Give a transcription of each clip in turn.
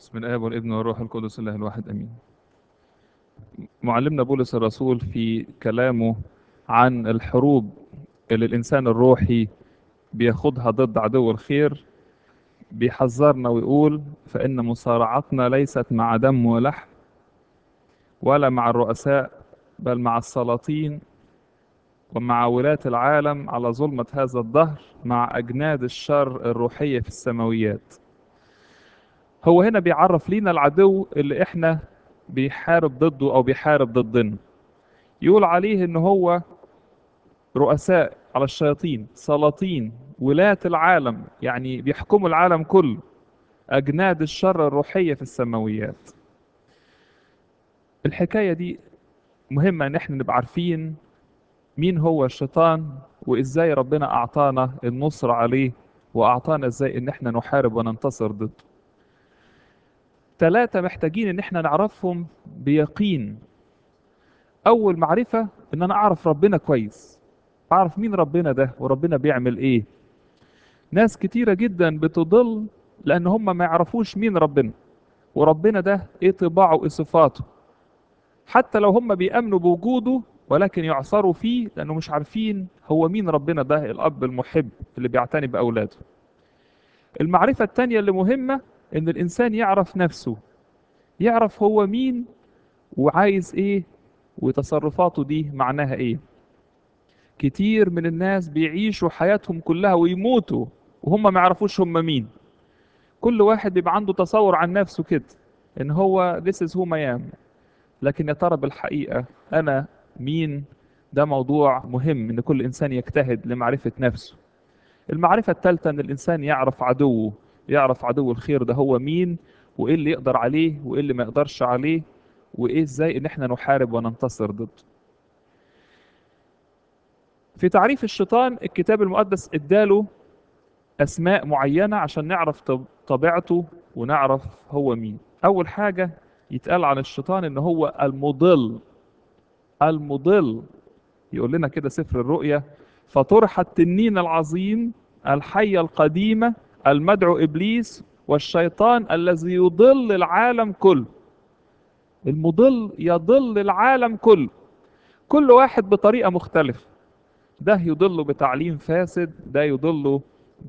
بسم الآب والابن والروح القدس الله الواحد أمين معلمنا بولس الرسول في كلامه عن الحروب اللي الإنسان الروحي بياخدها ضد عدو الخير بيحذرنا ويقول فإن مصارعتنا ليست مع دم ولحم ولا مع الرؤساء بل مع السلاطين ومع ولاة العالم على ظلمة هذا الدهر مع أجناد الشر الروحية في السماويات هو هنا بيعرف لينا العدو اللي احنا بيحارب ضده او بيحارب ضدنا يقول عليه ان هو رؤساء على الشياطين سلاطين ولاة العالم يعني بيحكموا العالم كله اجناد الشر الروحية في السماويات الحكاية دي مهمة ان احنا نبقى عارفين مين هو الشيطان وازاي ربنا اعطانا النصر عليه واعطانا ازاي ان احنا نحارب وننتصر ضده ثلاثة محتاجين ان احنا نعرفهم بيقين اول معرفة ان انا اعرف ربنا كويس اعرف مين ربنا ده وربنا بيعمل ايه ناس كتيرة جدا بتضل لان هم ما يعرفوش مين ربنا وربنا ده ايه طباعه وايه صفاته حتى لو هم بيأمنوا بوجوده ولكن يعثروا فيه لانه مش عارفين هو مين ربنا ده الاب المحب اللي بيعتني باولاده المعرفة التانية اللي مهمة ان الانسان يعرف نفسه يعرف هو مين وعايز ايه وتصرفاته دي معناها ايه كتير من الناس بيعيشوا حياتهم كلها ويموتوا وهم ما يعرفوش هم مين كل واحد بيبقى عنده تصور عن نفسه كده ان هو this is who I am لكن يا ترى بالحقيقة انا مين ده موضوع مهم ان كل انسان يجتهد لمعرفة نفسه المعرفة الثالثة ان الانسان يعرف عدوه يعرف عدو الخير ده هو مين وايه اللي يقدر عليه وايه اللي ما يقدرش عليه وايه ازاي ان احنا نحارب وننتصر ضده في تعريف الشيطان الكتاب المقدس اداله اسماء معينة عشان نعرف طبيعته ونعرف هو مين اول حاجة يتقال عن الشيطان ان هو المضل المضل يقول لنا كده سفر الرؤيا فطرح التنين العظيم الحية القديمة المدعو ابليس والشيطان الذي يضل العالم كله المضل يضل العالم كله كل واحد بطريقه مختلفه ده يضله بتعليم فاسد ده يضله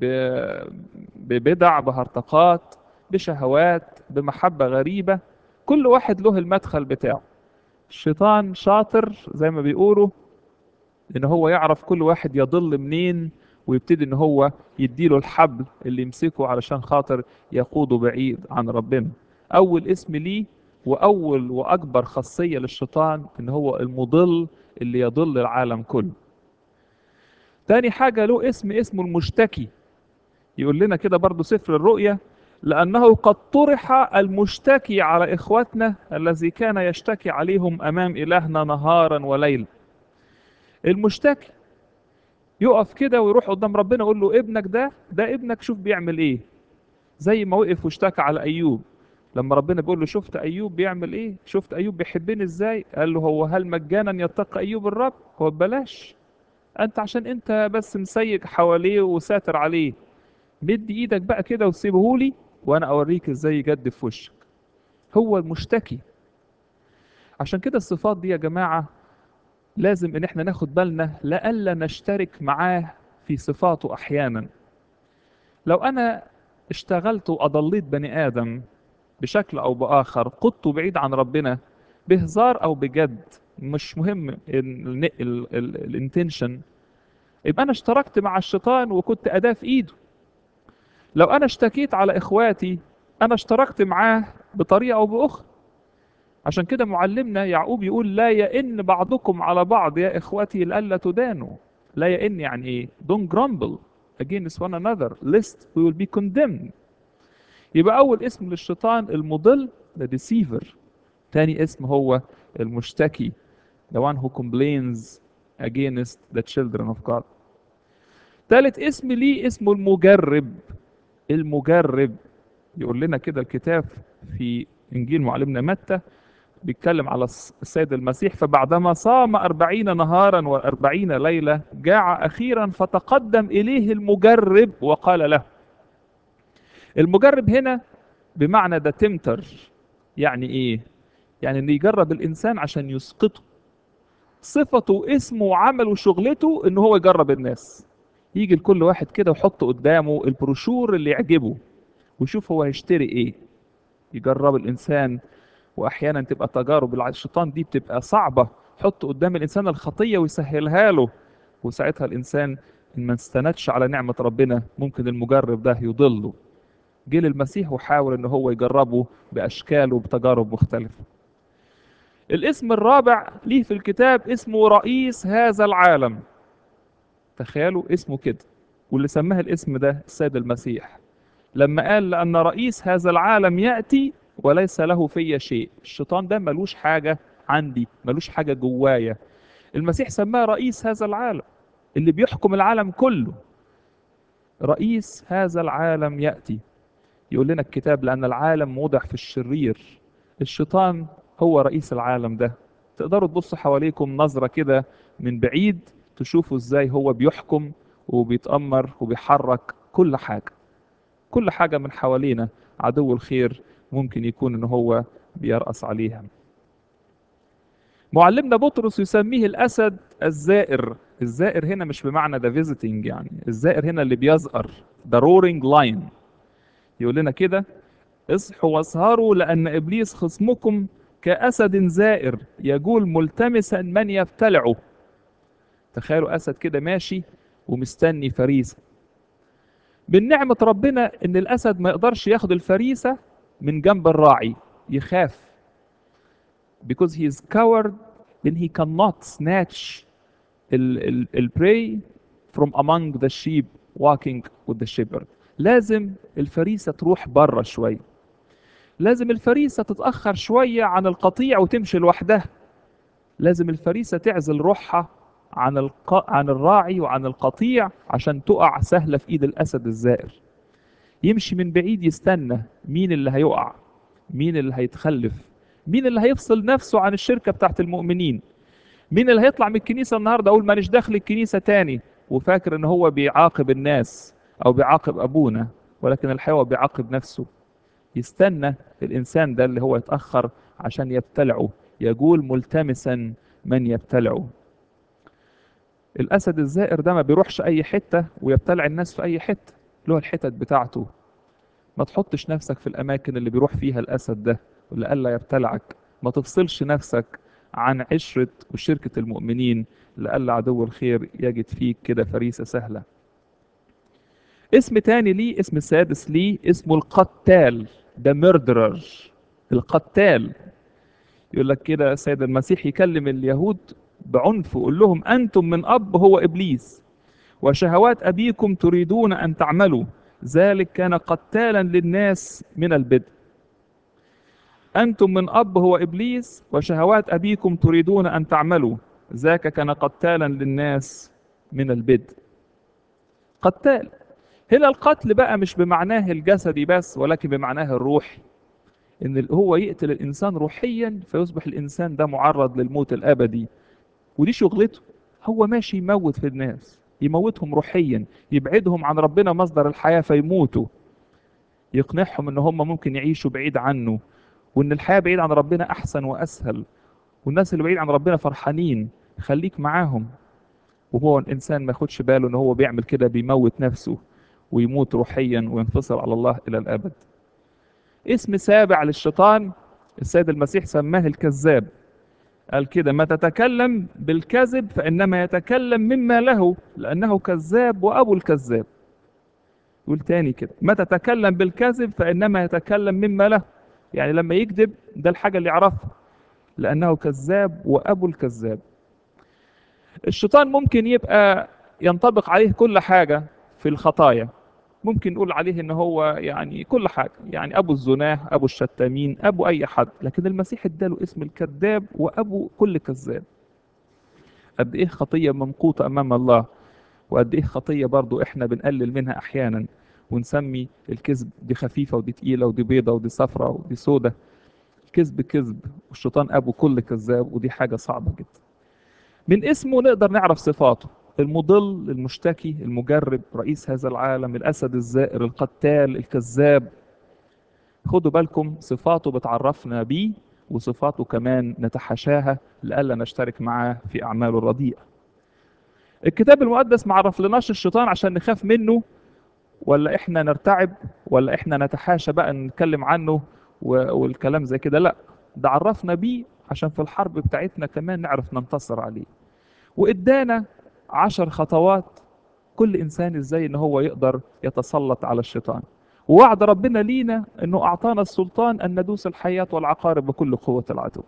ببدع بهرطقات بشهوات بمحبه غريبه كل واحد له المدخل بتاعه الشيطان شاطر زي ما بيقولوا ان هو يعرف كل واحد يضل منين ويبتدي ان هو يديله الحبل اللي يمسكه علشان خاطر يقوده بعيد عن ربنا اول اسم ليه واول واكبر خاصيه للشيطان ان هو المضل اللي يضل العالم كله تاني حاجه له اسم اسمه المشتكي يقول لنا كده برضو سفر الرؤيا لانه قد طرح المشتكي على اخوتنا الذي كان يشتكي عليهم امام الهنا نهارا وليلا المشتكي يقف كده ويروح قدام ربنا يقول له ابنك ده ده ابنك شوف بيعمل ايه زي ما وقف واشتكى على ايوب لما ربنا بيقول له شفت ايوب بيعمل ايه شفت ايوب بيحبني ازاي قال له هو هل مجانا يتقى ايوب الرب هو ببلاش انت عشان انت بس مسيج حواليه وساتر عليه مد ايدك بقى كده وسيبهولي وانا اوريك ازاي يجد في وشك هو المشتكي عشان كده الصفات دي يا جماعه لازم ان احنا ناخد بالنا لئلا نشترك معاه في صفاته احيانا لو انا اشتغلت واضليت بني ادم بشكل او باخر قدته بعيد عن ربنا بهزار او بجد مش مهم الانتنشن يبقى انا اشتركت مع الشيطان وكنت اداه في ايده لو انا اشتكيت على اخواتي انا اشتركت معاه بطريقه او باخرى عشان كده معلمنا يعقوب يقول لا يئن بعضكم على بعض يا اخوتي لئلا تدانوا لا يئن يعني ايه don't grumble against one another lest we will be condemned يبقى اول اسم للشيطان المضل the deceiver تاني اسم هو المشتكي the one who complains against the children of God ثالث اسم ليه اسمه المجرب المجرب يقول لنا كده الكتاب في انجيل معلمنا متى بيتكلم على السيد المسيح فبعدما صام أربعين نهارا وأربعين ليلة جاع أخيرا فتقدم إليه المجرب وقال له المجرب هنا بمعنى ده تمتر يعني ايه يعني انه يجرب الانسان عشان يسقطه صفته اسمه وعمله وشغلته ان هو يجرب الناس يجي لكل واحد كده ويحط قدامه البروشور اللي يعجبه ويشوف هو هيشتري ايه يجرب الانسان واحيانا تبقى تجارب الع- الشيطان دي بتبقى صعبه حط قدام الانسان الخطيه ويسهلها له وساعتها الانسان ان ما استندش على نعمه ربنا ممكن المجرب ده يضله جه للمسيح وحاول ان هو يجربه باشكال وبتجارب مختلفه الاسم الرابع ليه في الكتاب اسمه رئيس هذا العالم تخيلوا اسمه كده واللي سماه الاسم ده السيد المسيح لما قال لأن رئيس هذا العالم يأتي وليس له في شيء الشيطان ده ملوش حاجة عندي ملوش حاجة جوايا المسيح سماه رئيس هذا العالم اللي بيحكم العالم كله رئيس هذا العالم يأتي يقول لنا الكتاب لأن العالم موضع في الشرير الشيطان هو رئيس العالم ده تقدروا تبصوا حواليكم نظرة كده من بعيد تشوفوا ازاي هو بيحكم وبيتأمر وبيحرك كل حاجة كل حاجة من حوالينا عدو الخير ممكن يكون ان هو بيرأس عليها معلمنا بطرس يسميه الأسد الزائر الزائر هنا مش بمعنى ده فيزيتنج يعني الزائر هنا اللي بيزقر ده رورينج لاين يقول لنا كده اصحوا واسهروا لأن إبليس خصمكم كأسد زائر يجول ملتمسا من يبتلعه تخيلوا أسد كده ماشي ومستني فريسة من نعمة ربنا إن الأسد ما يقدرش ياخد الفريسة من جنب الراعي يخاف because he is coward then he cannot snatch ال ال ال prey from among the sheep walking with the shepherd لازم الفريسة تروح بره شوية لازم الفريسة تتأخر شوية عن القطيع وتمشي لوحدها لازم الفريسة تعزل روحها عن الق... عن الراعي وعن القطيع عشان تقع سهلة في ايد الأسد الزائر يمشي من بعيد يستنى مين اللي هيقع مين اللي هيتخلف مين اللي هيفصل نفسه عن الشركة بتاعت المؤمنين مين اللي هيطلع من الكنيسة النهاردة أقول مانيش داخل الكنيسة تاني وفاكر إن هو بيعاقب الناس أو بيعاقب أبونا ولكن الحقيقة هو بيعاقب نفسه يستنى الإنسان ده اللي هو يتأخر عشان يبتلعه يقول ملتمسا من يبتلعه الأسد الزائر ده ما بيروحش أي حتة ويبتلع الناس في أي حتة له الحتت بتاعته ما تحطش نفسك في الأماكن اللي بيروح فيها الأسد ده لئلا يبتلعك ما تفصلش نفسك عن عشرة وشركة المؤمنين لئلا عدو الخير يجد فيك كده فريسة سهلة اسم تاني ليه اسم سادس ليه اسمه القتال ده ميردرر القتال يقول لك كده السيد المسيح يكلم اليهود بعنف ويقول لهم أنتم من أب هو إبليس وشهوات أبيكم تريدون أن تعملوا ذلك كان قتالا للناس من البدء أنتم من أب هو إبليس وشهوات أبيكم تريدون أن تعملوا ذاك كان قتالا للناس من البدء قتال هنا القتل بقى مش بمعناه الجسدي بس ولكن بمعناه الروحي ان هو يقتل الانسان روحيا فيصبح الانسان ده معرض للموت الابدي ودي شغلته هو ماشي يموت في الناس يموتهم روحيا يبعدهم عن ربنا مصدر الحياة فيموتوا يقنعهم ان هم ممكن يعيشوا بعيد عنه وان الحياة بعيد عن ربنا احسن واسهل والناس اللي بعيد عن ربنا فرحانين خليك معاهم وهو الانسان ما ياخدش باله ان هو بيعمل كده بيموت نفسه ويموت روحيا وينفصل على الله الى الابد اسم سابع للشيطان السيد المسيح سماه الكذاب قال كده ما تتكلم بالكذب فإنما يتكلم مما له لأنه كذاب وأبو الكذاب يقول تاني كده ما تتكلم بالكذب فإنما يتكلم مما له يعني لما يكذب ده الحاجة اللي يعرفها لأنه كذاب وأبو الكذاب الشيطان ممكن يبقى ينطبق عليه كل حاجة في الخطايا ممكن نقول عليه ان هو يعني كل حاجه يعني ابو الزناه ابو الشتامين ابو اي حد لكن المسيح اداله اسم الكذاب وابو كل كذاب قد ايه خطيه ممقوته امام الله وقد ايه خطيه برضو احنا بنقلل منها احيانا ونسمي الكذب دي خفيفه ودي تقيله ودي بيضه ودي صفرة ودي سودة الكذب كذب والشيطان ابو كل كذاب ودي حاجه صعبه جدا من اسمه نقدر نعرف صفاته المضل المشتكي المجرب رئيس هذا العالم الأسد الزائر القتال الكذاب خدوا بالكم صفاته بتعرفنا بيه وصفاته كمان نتحاشاها لئلا نشترك معاه في أعماله الرديئة الكتاب المقدس ما عرفلناش الشيطان عشان نخاف منه ولا احنا نرتعب ولا احنا نتحاشى بقى نتكلم عنه و- والكلام زي كده لا ده عرفنا بيه عشان في الحرب بتاعتنا كمان نعرف ننتصر عليه وادانا عشر خطوات كل انسان ازاي ان هو يقدر يتسلط على الشيطان ووعد ربنا لينا انه اعطانا السلطان ان ندوس الحياة والعقارب بكل قوة العدو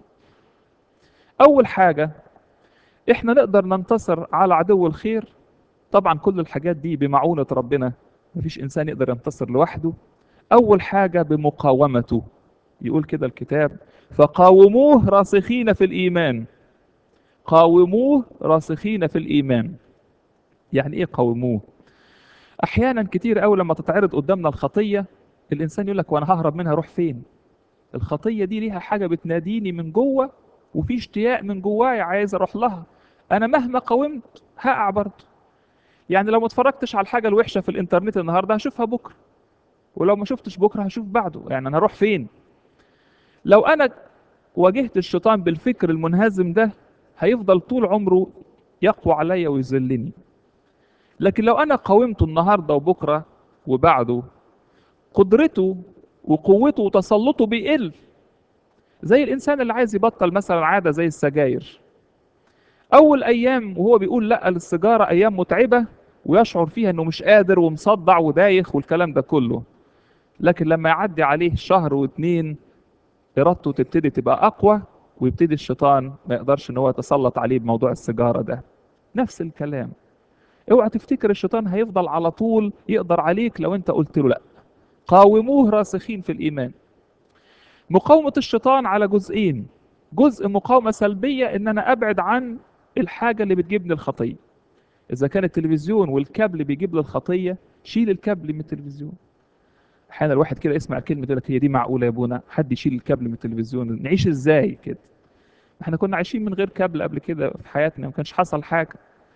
اول حاجة احنا نقدر ننتصر على عدو الخير طبعا كل الحاجات دي بمعونة ربنا مفيش انسان يقدر ينتصر لوحده اول حاجة بمقاومته يقول كده الكتاب فقاوموه راسخين في الايمان قاوموه راسخين في الايمان يعني ايه قاوموه احيانا كتير قوي لما تتعرض قدامنا الخطيه الانسان يقول لك وانا ههرب منها اروح فين الخطيه دي ليها حاجه بتناديني من جوه وفي اشتياق من جوايا عايز اروح لها انا مهما قاومت هقع برضه يعني لو ما اتفرجتش على الحاجه الوحشه في الانترنت النهارده هشوفها بكره ولو ما شفتش بكره هشوف بعده يعني انا هروح فين لو انا واجهت الشيطان بالفكر المنهزم ده هيفضل طول عمره يقوى عليا ويذلني لكن لو انا قاومته النهارده وبكره وبعده قدرته وقوته وتسلطه بيقل زي الانسان اللي عايز يبطل مثلا عاده زي السجاير اول ايام وهو بيقول لا للسيجاره ايام متعبه ويشعر فيها انه مش قادر ومصدع ودايخ والكلام ده كله لكن لما يعدي عليه شهر واتنين ارادته تبتدي تبقى اقوى ويبتدي الشيطان ما يقدرش ان هو يتسلط عليه بموضوع السيجاره ده نفس الكلام اوعى تفتكر الشيطان هيفضل على طول يقدر عليك لو انت قلت له لا قاوموه راسخين في الايمان مقاومه الشيطان على جزئين جزء مقاومه سلبيه ان انا ابعد عن الحاجه اللي بتجيبني الخطيه اذا كان التلفزيون والكابل بيجيب لي الخطيه شيل الكابل من التلفزيون احيانا الواحد كده يسمع كلمه يقول لك هي دي معقوله يا ابونا حد يشيل الكابل من التلفزيون نعيش ازاي كده احنا كنا عايشين من غير كابل قبل كده في حياتنا ما كانش حصل حاجه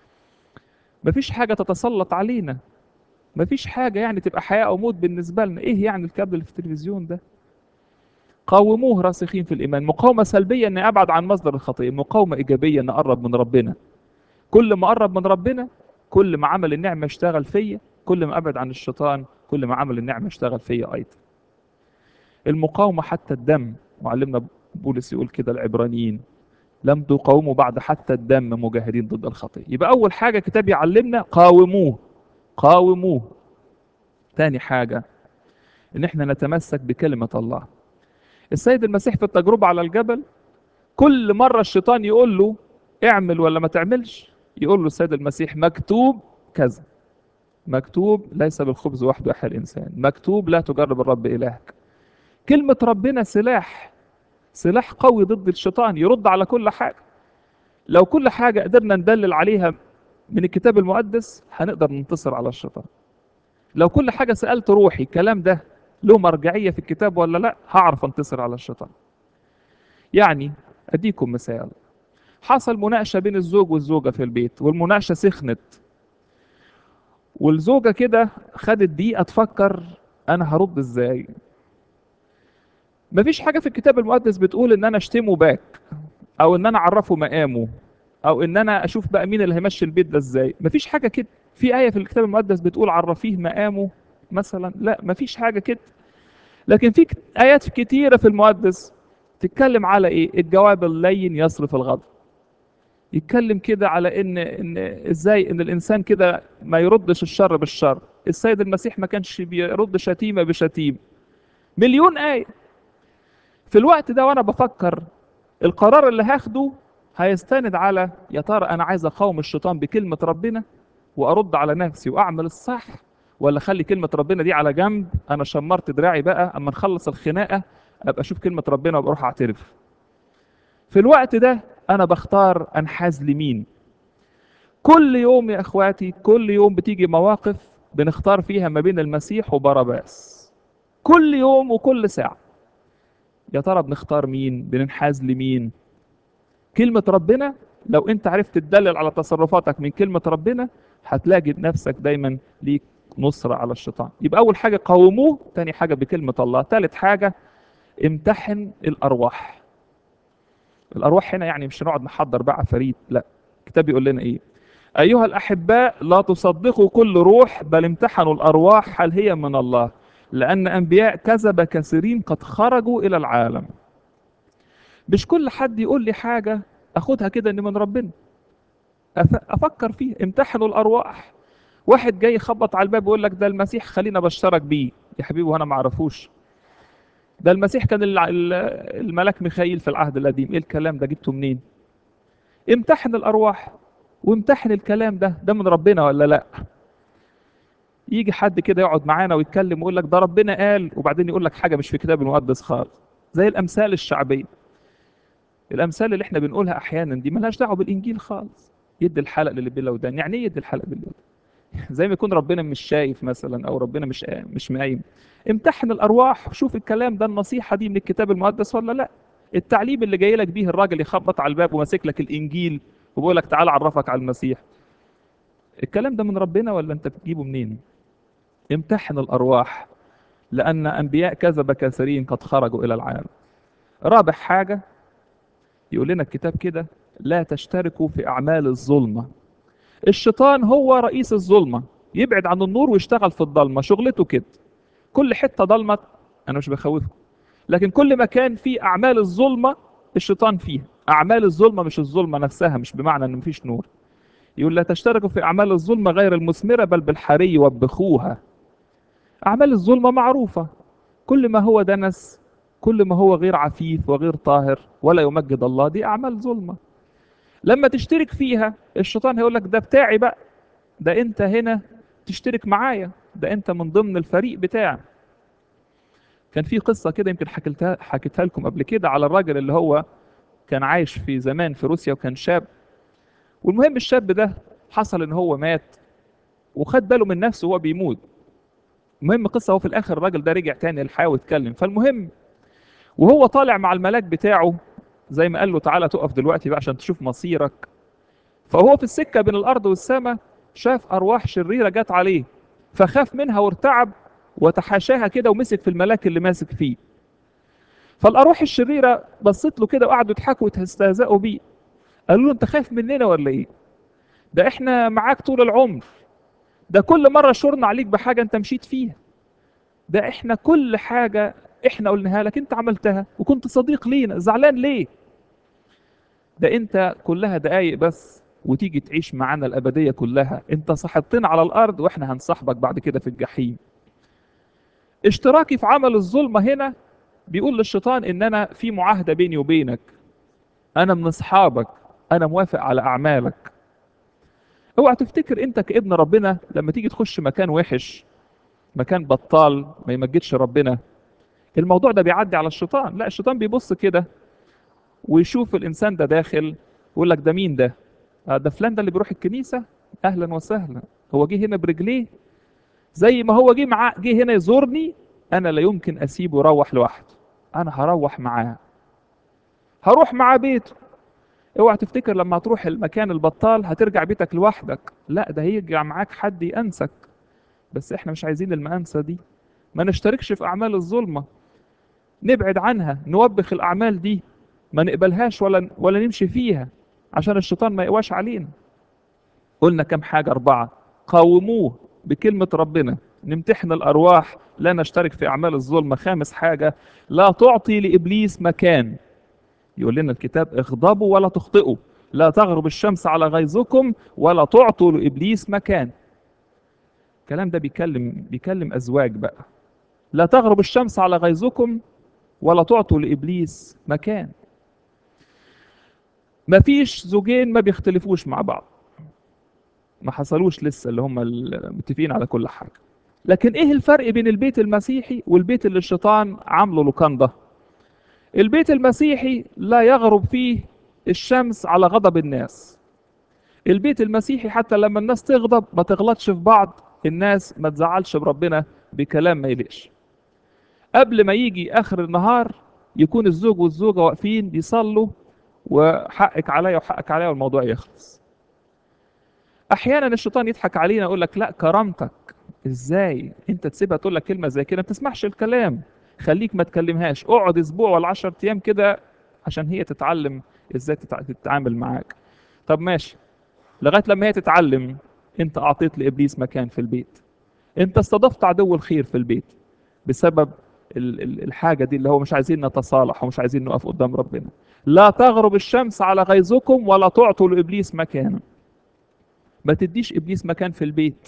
مفيش حاجه تتسلط علينا مفيش حاجه يعني تبقى حياه او موت بالنسبه لنا ايه يعني الكابل اللي في التلفزيون ده قاوموه راسخين في الايمان مقاومه سلبيه اني ابعد عن مصدر الخطيه مقاومه ايجابيه ان اقرب من ربنا كل ما اقرب من ربنا كل ما عمل النعمه يشتغل فيا كل ما ابعد عن الشيطان كل ما عمل النعمه يشتغل فيا ايضا المقاومه حتى الدم معلمنا بولس يقول كده العبرانيين لم تقاوموا بعد حتى الدم مجاهدين ضد الخطيه يبقى اول حاجه كتاب يعلمنا قاوموه قاوموه تاني حاجه ان احنا نتمسك بكلمه الله السيد المسيح في التجربه على الجبل كل مره الشيطان يقول له اعمل ولا ما تعملش يقول له السيد المسيح مكتوب كذا مكتوب ليس بالخبز وحده يحيى الانسان مكتوب لا تجرب الرب الهك كلمه ربنا سلاح سلاح قوي ضد الشيطان يرد على كل حاجه لو كل حاجه قدرنا ندلل عليها من الكتاب المقدس هنقدر ننتصر على الشيطان لو كل حاجه سالت روحي الكلام ده له مرجعيه في الكتاب ولا لا هعرف انتصر على الشيطان يعني اديكم مثال حصل مناقشه بين الزوج والزوجه في البيت والمناقشه سخنت والزوجه كده خدت دقيقه تفكر انا هرد ازاي مفيش حاجه في الكتاب المقدس بتقول ان انا اشتمه باك او ان انا اعرفه مقامه او ان انا اشوف بقى مين اللي هيمشي البيت ده ازاي مفيش حاجه كده في ايه في الكتاب المقدس بتقول عرفيه مقامه مثلا لا مفيش حاجه كده لكن في كت- ايات كتيره في المقدس تتكلم على ايه الجواب اللين يصرف الغضب يتكلم كده على ان ان ازاي ان الانسان كده ما يردش الشر بالشر السيد المسيح ما كانش بيرد شتيمه بشتيمه مليون ايه في الوقت ده وانا بفكر القرار اللي هاخده هيستند على يا ترى انا عايز اقاوم الشيطان بكلمه ربنا وارد على نفسي واعمل الصح ولا اخلي كلمه ربنا دي على جنب انا شمرت دراعي بقى اما نخلص الخناقه ابقى اشوف كلمه ربنا وابقى اروح اعترف في الوقت ده انا بختار انحاز لمين كل يوم يا اخواتي كل يوم بتيجي مواقف بنختار فيها ما بين المسيح وبرباس كل يوم وكل ساعه يا ترى بنختار مين بننحاز لمين كلمة ربنا لو انت عرفت تدلل على تصرفاتك من كلمة ربنا هتلاقي نفسك دايما ليك نصرة على الشيطان يبقى أول حاجة قاوموه تاني حاجة بكلمة الله تالت حاجة امتحن الأرواح الأرواح هنا يعني مش هنقعد نحضر بقى عفاريت لا الكتاب يقول لنا إيه أيها الأحباء لا تصدقوا كل روح بل امتحنوا الأرواح هل هي من الله لأن أنبياء كذب كثيرين قد خرجوا إلى العالم مش كل حد يقول لي حاجة أخدها كده إن من ربنا أف- أفكر فيه امتحنوا الأرواح واحد جاي يخبط على الباب ويقول لك ده المسيح خلينا ابشرك بيه يا حبيبي وانا ما اعرفوش ده المسيح كان الع- ال- الملاك ميخائيل في العهد القديم ايه الكلام ده جبته منين امتحن الارواح وامتحن الكلام ده ده من ربنا ولا لا يجي حد كده يقعد معانا ويتكلم ويقول لك ده ربنا قال وبعدين يقول لك حاجه مش في الكتاب المقدس خالص زي الامثال الشعبيه الامثال اللي احنا بنقولها احيانا دي ملهاش دعوه بالانجيل خالص يدي الحلق للي بلا ودان يعني ايه يدي الحلق باللي ودان زي ما يكون ربنا مش شايف مثلا او ربنا مش مش مقيم امتحن الارواح شوف الكلام ده النصيحه دي من الكتاب المقدس ولا لا التعليم اللي جاي لك بيه الراجل يخبط على الباب وماسك لك الانجيل وبيقول لك تعال اعرفك على المسيح الكلام ده من ربنا ولا انت بتجيبه منين امتحن الارواح لان انبياء كذب كثيرين قد خرجوا الى العالم رابع حاجه يقول لنا الكتاب كده لا تشتركوا في اعمال الظلمه الشيطان هو رئيس الظلمه يبعد عن النور ويشتغل في الضلمه شغلته كده كل حته ضلمه انا مش بخوفكم لكن كل مكان فيه اعمال الظلمه الشيطان فيها اعمال الظلمه مش الظلمه نفسها مش بمعنى ان مفيش نور يقول لا تشتركوا في اعمال الظلمه غير المثمره بل بالحري وبخوها اعمال الظلمه معروفه كل ما هو دنس كل ما هو غير عفيف وغير طاهر ولا يمجد الله دي اعمال ظلمه لما تشترك فيها الشيطان هيقول لك ده بتاعي بقى ده انت هنا تشترك معايا ده انت من ضمن الفريق بتاعي كان في قصه كده يمكن حكيتها حكيتها لكم قبل كده على الراجل اللي هو كان عايش في زمان في روسيا وكان شاب والمهم الشاب ده حصل ان هو مات وخد باله من نفسه وهو بيموت المهم قصه هو في الاخر الراجل ده رجع تاني للحياه واتكلم فالمهم وهو طالع مع الملاك بتاعه زي ما قال له تعالى تقف دلوقتي بقى عشان تشوف مصيرك فهو في السكه بين الارض والسماء شاف ارواح شريره جت عليه فخاف منها وارتعب وتحاشاها كده ومسك في الملاك اللي ماسك فيه فالارواح الشريره بصت له كده وقعدوا يضحكوا ويستهزئوا بيه قالوا له انت خايف مننا ولا ايه ده احنا معاك طول العمر ده كل مره شرنا عليك بحاجه انت مشيت فيها ده احنا كل حاجه احنا قلناها لك انت عملتها وكنت صديق لينا زعلان ليه ده انت كلها دقايق بس وتيجي تعيش معانا الابديه كلها انت صاحبتنا على الارض واحنا هنصاحبك بعد كده في الجحيم اشتراكي في عمل الظلمه هنا بيقول للشيطان ان انا في معاهده بيني وبينك انا من اصحابك انا موافق على اعمالك اوعى تفتكر انت كابن ربنا لما تيجي تخش مكان وحش مكان بطال ما يمجدش ربنا الموضوع ده بيعدي على الشيطان لا الشيطان بيبص كده ويشوف الانسان ده داخل ويقول لك ده مين ده آه ده فلان ده اللي بيروح الكنيسه اهلا وسهلا هو جه هنا برجليه زي ما هو جه معاه جه هنا يزورني انا لا يمكن اسيبه يروح لوحده انا هروح معاه هروح معاه بيته اوعى تفتكر لما هتروح المكان البطال هترجع بيتك لوحدك لا ده هيرجع معاك حد يأنسك بس احنا مش عايزين المأنسة دي ما نشتركش في أعمال الظلمة نبعد عنها نوبخ الأعمال دي ما نقبلهاش ولا ولا نمشي فيها عشان الشيطان ما يقواش علينا قلنا كم حاجة أربعة قاوموه بكلمة ربنا نمتحن الأرواح لا نشترك في أعمال الظلمة خامس حاجة لا تعطي لإبليس مكان يقول لنا الكتاب اغضبوا ولا تخطئوا لا تغرب الشمس على غيظكم ولا تعطوا لإبليس مكان الكلام ده بيكلم بيكلم أزواج بقى لا تغرب الشمس على غيظكم ولا تعطوا لإبليس مكان مفيش زوجين ما بيختلفوش مع بعض ما حصلوش لسه اللي هم المتفقين على كل حاجة لكن ايه الفرق بين البيت المسيحي والبيت اللي الشيطان عامله لوكاندا البيت المسيحي لا يغرب فيه الشمس على غضب الناس البيت المسيحي حتى لما الناس تغضب ما تغلطش في بعض الناس ما تزعلش بربنا بكلام ما يليقش قبل ما يجي اخر النهار يكون الزوج والزوجه واقفين بيصلوا وحقك عليا وحقك عليا والموضوع يخلص احيانا الشيطان يضحك علينا يقول لك لا كرامتك ازاي انت تسيبها تقول لك كلمه زي كده ما تسمعش الكلام خليك ما تكلمهاش اقعد اسبوع ولا 10 ايام كده عشان هي تتعلم ازاي تتع- تتعامل معاك طب ماشي لغايه لما هي تتعلم انت اعطيت لابليس مكان في البيت انت استضفت عدو الخير في البيت بسبب ال- ال- الحاجه دي اللي هو مش عايزين نتصالح ومش عايزين نقف قدام ربنا لا تغرب الشمس على غيظكم ولا تعطوا لابليس مكانا ما تديش ابليس مكان في البيت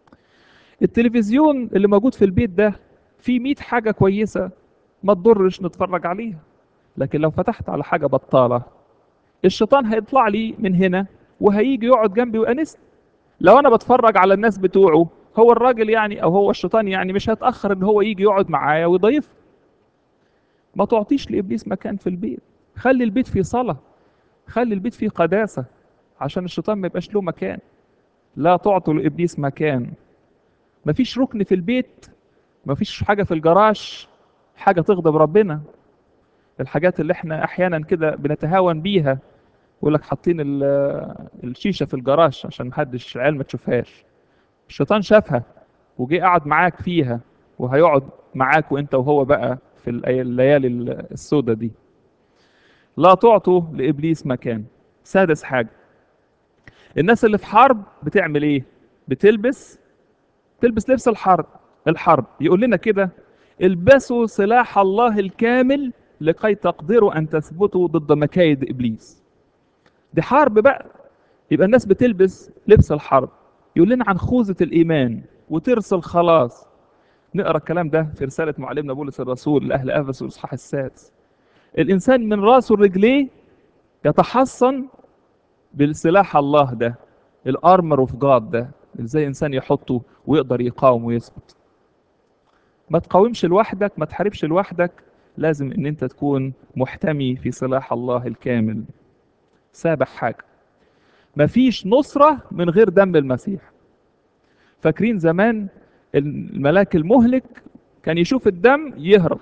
التلفزيون اللي موجود في البيت ده فيه 100 حاجه كويسه ما تضرش نتفرج عليها لكن لو فتحت على حاجه بطاله الشيطان هيطلع لي من هنا وهيجي يقعد جنبي ويأنسني لو انا بتفرج على الناس بتوعه هو الراجل يعني او هو الشيطان يعني مش هيتاخر ان هو يجي يقعد معايا ويضيف ما تعطيش لابليس مكان في البيت خلي البيت فيه صلاه خلي البيت فيه قداسه عشان الشيطان ما يبقاش له مكان لا تعطوا لابليس مكان مفيش ركن في البيت مفيش حاجه في الجراج حاجه تغضب ربنا الحاجات اللي احنا احيانا كده بنتهاون بيها يقول لك حاطين ال- الشيشه في الجراج عشان محدش العيال ما تشوفهاش الشيطان شافها وجي قعد معاك فيها وهيقعد معاك وانت وهو بقى في الأي- الليالي السوداء دي لا تعطوا لابليس مكان سادس حاجه الناس اللي في حرب بتعمل ايه بتلبس تلبس لبس الحرب الحرب يقول لنا كده البسوا سلاح الله الكامل لكي تقدروا ان تثبتوا ضد مكايد ابليس دي حرب بقى يبقى الناس بتلبس لبس الحرب يقول لنا عن خوذة الإيمان وترس الخلاص نقرا الكلام ده في رسالة معلمنا بولس الرسول لأهل أفسس الإصحاح السادس الإنسان من راسه لرجليه يتحصن بالسلاح الله ده الارمر اوف جاد ده ازاي انسان يحطه ويقدر يقاوم ويثبت ما تقاومش لوحدك ما تحاربش لوحدك لازم ان انت تكون محتمي في سلاح الله الكامل سابع حاجه مفيش نصره من غير دم المسيح فاكرين زمان الملاك المهلك كان يشوف الدم يهرب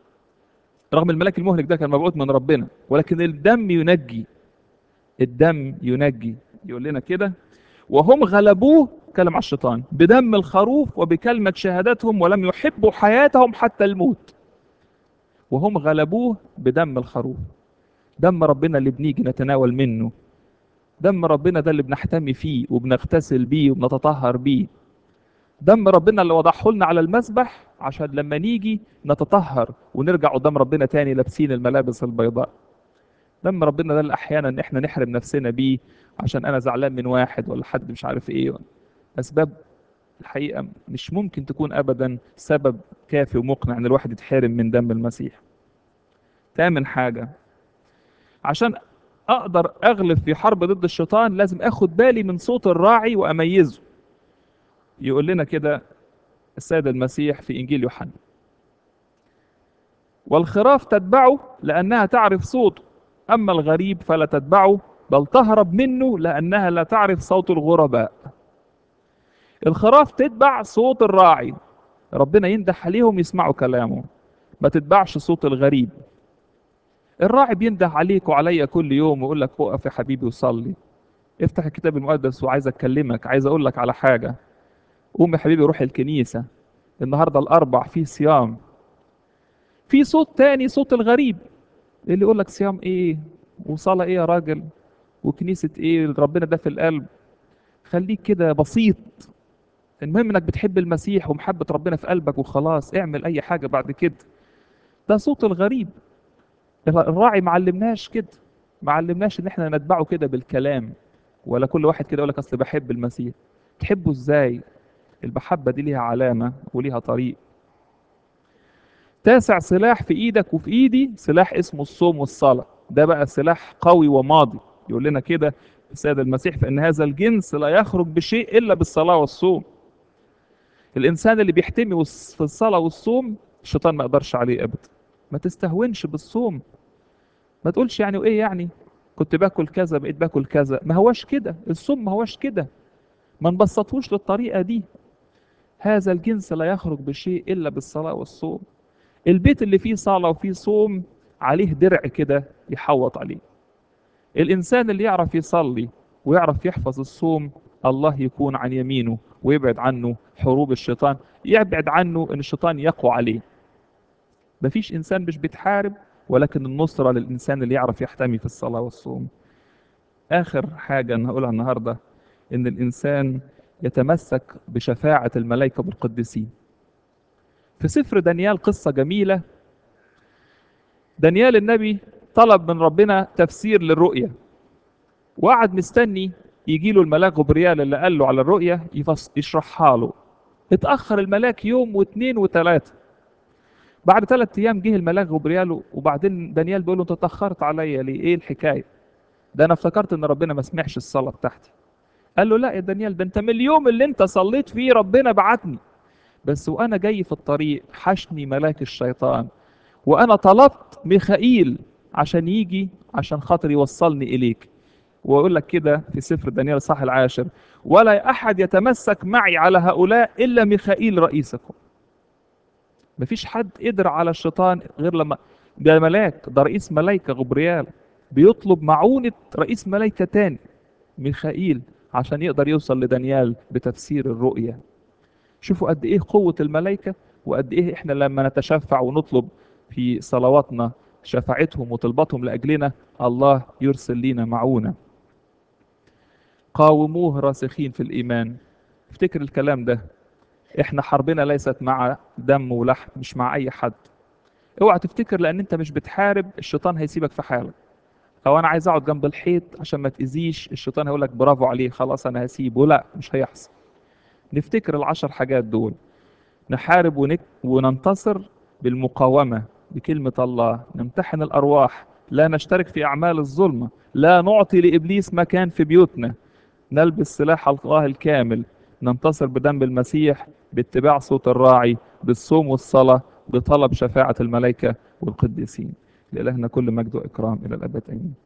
رغم الملاك المهلك ده كان مبعوث من ربنا ولكن الدم ينجي الدم ينجي يقول لنا كده وهم غلبوه كلم على الشيطان بدم الخروف وبكلمة شهادتهم ولم يحبوا حياتهم حتى الموت وهم غلبوه بدم الخروف دم ربنا اللي بنيجي نتناول منه دم ربنا ده اللي بنحتمي فيه وبنغتسل بيه وبنتطهر بيه دم ربنا اللي وضعه لنا على المسبح عشان لما نيجي نتطهر ونرجع قدام ربنا تاني لابسين الملابس البيضاء دم ربنا ده اللي احيانا ان احنا نحرم نفسنا بيه عشان انا زعلان من واحد ولا حد مش عارف ايه اسباب الحقيقه مش ممكن تكون ابدا سبب كافي ومقنع ان الواحد يتحرم من دم المسيح تامن حاجه عشان اقدر اغلب في حرب ضد الشيطان لازم اخد بالي من صوت الراعي واميزه يقول لنا كده السيد المسيح في انجيل يوحنا والخراف تتبعه لانها تعرف صوته اما الغريب فلا تتبعه بل تهرب منه لانها لا تعرف صوت الغرباء الخراف تتبع صوت الراعي ربنا ينده عليهم يسمعوا كلامه ما تتبعش صوت الغريب الراعي بينده عليك وعليا كل يوم ويقول لك اقف يا حبيبي وصلي افتح الكتاب المقدس وعايز اكلمك عايز اقول لك على حاجه قوم يا حبيبي روح الكنيسه النهارده الاربع فيه صيام في صوت تاني صوت الغريب اللي يقول لك صيام ايه وصلاه ايه يا راجل وكنيسه ايه ربنا ده في القلب خليك كده بسيط المهم انك بتحب المسيح ومحبه ربنا في قلبك وخلاص اعمل اي حاجه بعد كده ده صوت الغريب الراعي ما علمناش كده ما علمناش ان احنا نتبعه كده بالكلام ولا كل واحد كده يقول لك اصل بحب المسيح تحبه ازاي المحبه دي ليها علامه وليها طريق تاسع سلاح في ايدك وفي ايدي سلاح اسمه الصوم والصلاه ده بقى سلاح قوي وماضي يقول لنا كده السيد المسيح فان هذا الجنس لا يخرج بشيء الا بالصلاه والصوم الانسان اللي بيحتمي في الصلاه والصوم الشيطان ما يقدرش عليه ابدا ما تستهونش بالصوم ما تقولش يعني وايه يعني كنت باكل كذا بقيت باكل كذا ما هوش كده الصوم ما هوش كده ما نبسطوش للطريقه دي هذا الجنس لا يخرج بشيء الا بالصلاه والصوم البيت اللي فيه صلاه وفيه صوم عليه درع كده يحوط عليه الانسان اللي يعرف يصلي ويعرف يحفظ الصوم الله يكون عن يمينه ويبعد عنه حروب الشيطان يبعد عنه ان الشيطان يقوى عليه مفيش انسان مش بيتحارب ولكن النصرة للانسان اللي يعرف يحتمي في الصلاة والصوم اخر حاجة انا هقولها النهاردة ان الانسان يتمسك بشفاعة الملائكة بالقديسين في سفر دانيال قصة جميلة دانيال النبي طلب من ربنا تفسير للرؤية وقعد مستني يجي له الملاك غبريال اللي قال له على الرؤية يفص... يشرحها له اتأخر الملاك يوم واثنين وثلاثة بعد ثلاث أيام جه الملاك غبريال وبعدين دانيال بيقول له أنت اتأخرت عليا ليه؟ إيه الحكاية؟ ده أنا افتكرت إن ربنا ما سمعش الصلاة بتاعتي. قال له لا يا دانيال ده أنت من اليوم اللي أنت صليت فيه ربنا بعتني. بس وأنا جاي في الطريق حشني ملاك الشيطان وأنا طلبت ميخائيل عشان يجي عشان خاطر يوصلني إليك. ويقول لك كده في سفر دانيال الصح العاشر ولا أحد يتمسك معي على هؤلاء إلا ميخائيل رئيسكم مفيش حد قدر على الشيطان غير لما ده ملاك ده رئيس ملايكة غبريال بيطلب معونة رئيس ملايكة تاني ميخائيل عشان يقدر يوصل لدانيال بتفسير الرؤية شوفوا قد ايه قوة الملائكة وقد ايه احنا لما نتشفع ونطلب في صلواتنا شفاعتهم وطلباتهم لأجلنا الله يرسل لنا معونة قاوموه راسخين في الإيمان افتكر الكلام ده احنا حربنا ليست مع دم ولحم مش مع اي حد اوعى تفتكر لان انت مش بتحارب الشيطان هيسيبك في حالك او انا عايز اقعد جنب الحيط عشان ما تاذيش الشيطان هيقول لك برافو عليه خلاص انا هسيبه لا مش هيحصل نفتكر العشر حاجات دول نحارب ونك... وننتصر بالمقاومة بكلمة الله نمتحن الأرواح لا نشترك في أعمال الظلمة لا نعطي لإبليس مكان في بيوتنا نلبس سلاح الله الكامل ننتصر بدم المسيح باتباع صوت الراعي بالصوم والصلاة بطلب شفاعة الملائكة والقديسين لإلهنا كل مجد وإكرام إلى الأبد آمين